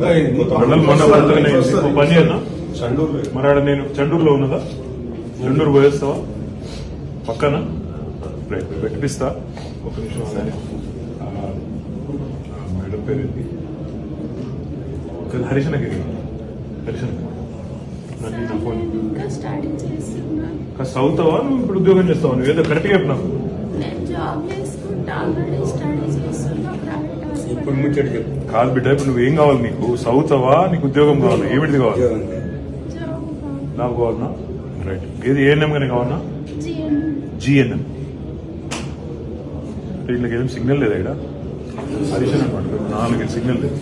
మండల్ మొన్న పడుతున్నాయి ఓ పని అన్నా చండూరు మరి ఆడ నేను చండూరులో ఉన్నదా చండూరు పోయేస్తావా పక్కన రైట్ పెట్టిపిస్తా ఒక నిమిషం అలానే. ఆ, ఆ మేడం పేరు ఏంటి హరిశనగిరి హరిశనగిరి నాకు నా ఫోన్ ఇంకా స్టడీ చేస్తున్నాను కాస్త చదువుతావా నువ్వు ఇప్పుడు ఉద్యోగం చేస్తావా నువ్వు ఏదో కరెక్ట్గా చెప్పు నాకు నేను జాబ్ చేసుకుంటా ఆల్రెడీ స్టడీ చేస్తున్నా ప్రైవేట్ ఇప్పుడు హాస్పిటల్ ముచ్చట చెప్పు కాదు బిడ్డ ఇప్పుడు నువ్వు ఏం కావాలి నీకు చదువుతావా నీకు ఉద్యోగం కావాలి ఏమిటి కావాలి ఉద్యోగం జాబ్ నాకు కావాలన్నా రైట్ ఏది ఏఎన్ఎం గానే కావాలన్నా జిఎన్ జిఎన్ఎం వీళ్ళకి ఏం సిగ్నల్ లేదా ఇక్కడ హరిషన్ అనమాట నాలుగు సిగ్నల్ లేదు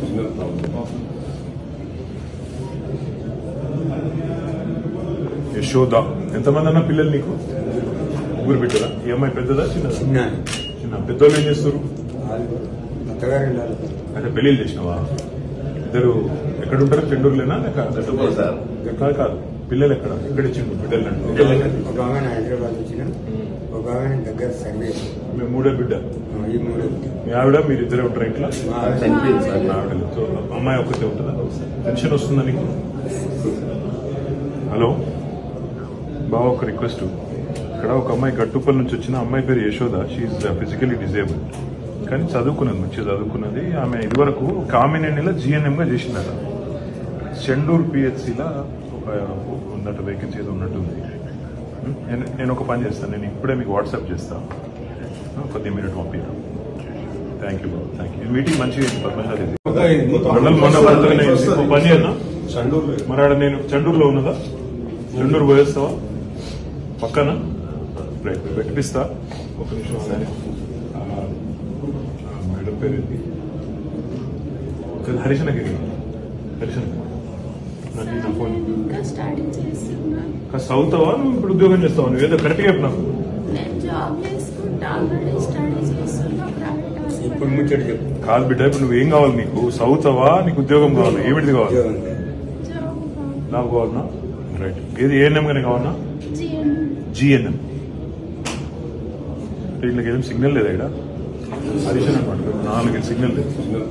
యశోద ఎంతమంది అన్న పిల్లలు నీకు ముగ్గురు బిడ్డరా ఈ అమ్మాయి పెద్దదా చిన్నదా చిన్న చిన్న పెద్దోళ్ళు ఏం చేస్తారు వాళ్ళు అత్తగారు వెళ్ళాలి అంటే పెళ్లిళ్ళు చేసినావా ఇద్దరు ఎక్కడ ఉంటారు చెండూరులేనా లేక సార్. కాదు కాదు పిల్లలు ఎక్కడ ఎక్కడ ఇచ్చిండు బిడ్డలు అంటే ఒక ఆమె హైదరాబాద్ వచ్చిన ఒక ఆమె దగ్గర సర్వీస్ మేము మూడే బిడ్డ ఈ మూడు మీ ఆవిడ మీరు ఇద్దరే ఉంటారు ఇంట్లో మా చనిపోయింది సార్ నా ఆవిడ లేదు. సో, అమ్మాయి ఒక్కతే ఉంటుందా టెన్షన్ వస్తుందా నీకు హలో బావ ఒక రిక్వెస్ట్ ఇక్కడ ఒక అమ్మాయి గట్టుపల్లి నుంచి వచ్చిన అమ్మాయి పేరు యశోద షీఈ్ ఫిజికలీ డిజేబుల్ కానీ చదువుకున్నది మంచిగా చదువుకున్నది ఆమె ఇదివరకు కామినేనిలో జిఎన్ఎం గా చేసిందట చెండూరు పిహెచ్సిలో ఒక ఉన్నట్టు వేకెన్సీ ఏదో ఉన్నట్టుంది నేను నేను ఒక పని చేస్తాను నేను ఇప్పుడే మీకు వాట్సాప్ చేస్తాను కొద్ది మినిట్ పంపిస్తాను థ్యాంక్ యూ బాబు థ్యాంక్ యూ మీటింగ్ మంచిగా అయింది పద్మశాలి మండల్ మొన్న పడుతున్నాయి ఓ పని అన్నా చండూరు మరి ఆడ నేను చండూరులో ఉన్నదా చండూరు పోయేస్తావా పక్కన రైట్ పెట్టిపిస్తా ఒక నిమిషం అలానే. ఆ, ఆ మేడం పేరు ఏంటి హరిశనగిరి హరిశనగిరి నాకు నా ఫోన్ ఇంకా స్టడీ చేస్తున్నాను కాస్త చదువుతావా నువ్వు ఇప్పుడు ఉద్యోగం చేస్తావా నువ్వు ఏదో కరెక్ట్గా చెప్పు నాకు నేను జాబ్ చేసుకుంటా ఆల్రెడీ స్టడీ చేస్తున్నా ప్రైవేట్ ఇప్పుడు హాస్పిటల్ ముచ్చట చెప్పు కాదు బిడ్డ ఇప్పుడు నువ్వు ఏం కావాలి నీకు చదువుతావా నీకు ఉద్యోగం కావాలి ఏమిటి కావాలి ఉద్యోగం జాబ్ నాకు కావాలన్నా రైట్ ఏది ఏఎన్ఎం గానే కావాలన్నా జిఎన్ జిఎన్ఎం వీళ్ళకి ఏం సిగ్నల్ లేదా ఇక్కడ హరిషన్ అనమాట నాలుగు సిగ్నల్ లేదు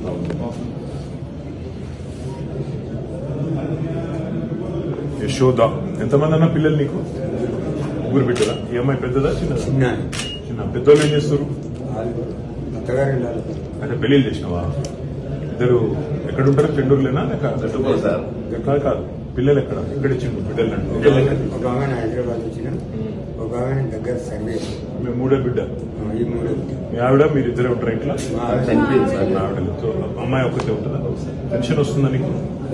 యశోద ఎంతమంది అన్న పిల్లలు నీకు ముగ్గురు బిడ్డరా ఈ అమ్మాయి పెద్దదా చిన్నదా చిన్న చిన్న పెద్దోళ్ళు ఏం చేస్తారు వాళ్ళు అత్తగారు వెళ్ళాలి అంటే పెళ్లిళ్ళు చేసినావా ఇద్దరు ఎక్కడ ఉంటారు చెండూరులేనా లేక సార్. కాదు కాదు పిల్లలు ఎక్కడ ఎక్కడ ఇచ్చిండు బిడ్డలు అంటే ఒక ఆమె హైదరాబాద్ వచ్చిన ఒక ఆమె దగ్గర సర్వీస్ మేము మూడే బిడ్డ ఈ మూడు మీ ఆవిడ మీరు ఇద్దరే ఉంటారు ఇంట్లో మా చనిపోయింది సార్ నా ఆవిడ లేదు. సో, అమ్మాయి ఒక్కతే ఉంటుందా టెన్షన్ వస్తుందా నీకు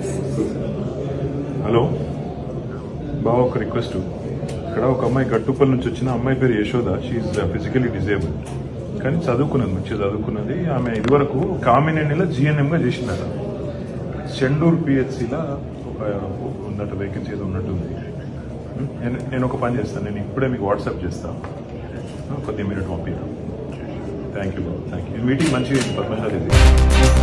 హలో బావ ఒక రిక్వెస్ట్ ఇక్కడ ఒక అమ్మాయి గట్టుపల్లి నుంచి వచ్చిన అమ్మాయి పేరు యశోద షీఈ్ ఫిజికలీ డిజేబుల్ కానీ చదువుకున్నది మంచిగా చదువుకున్నది ఆమె ఇదివరకు కామినేనిలో జిఎన్ఎం గా చేసిందట చెండూరు పిహెచ్సిలో ఒక ఉన్నట్టు వేకెన్సీ ఏదో ఉన్నట్టుంది నేను నేను ఒక పని చేస్తాను నేను ఇప్పుడే మీకు వాట్సాప్ చేస్తాను కొద్ది మినిట్ పంపిస్తాను థ్యాంక్ యూ బాబు థ్యాంక్ యూ మీటింగ్ మంచిగా అయింది పద్మశాలి